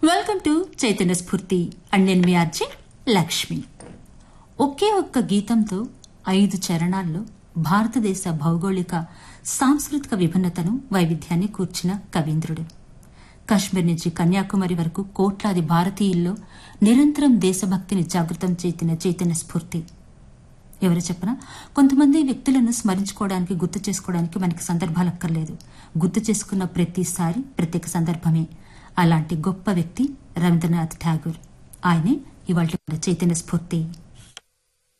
welcome to Chaitanya స్ఫూర్తి and నేను మీ అర్జీ లక్ష్మి ఒకే ఒక్క గీతంతో ఐదు చరణాల్లో భారతదేశ భౌగోళిక సాంస్కృతిక విభిన్నతను వైవిధ్యాన్ని కూర్చిన కవీంద్రుడు కశ్మీర్ నుంచి కన్యాకుమారి వరకు కోట్లాది భారతీయుల్లో నిరంతరం దేశభక్తిని జాగృతం చేసిన చైతన్య స్ఫూర్తి ఎవరు చెప్పనా కొంతమంది వ్యక్తులను స్మరించుకోవడానికి గుర్తు చేసుకోవడానికి మనకి సందర్భాలు అక్కర్లేదు గుర్తు చేసుకున్న ప్రతిసారి ప్రత్యేక సందర్భమే అలాంటి గొప్ప వ్యక్తి రవీంద్రనాథ్ ఠాగూర్ ఆయనే ఇవాళ చైతన్య స్ఫూర్తి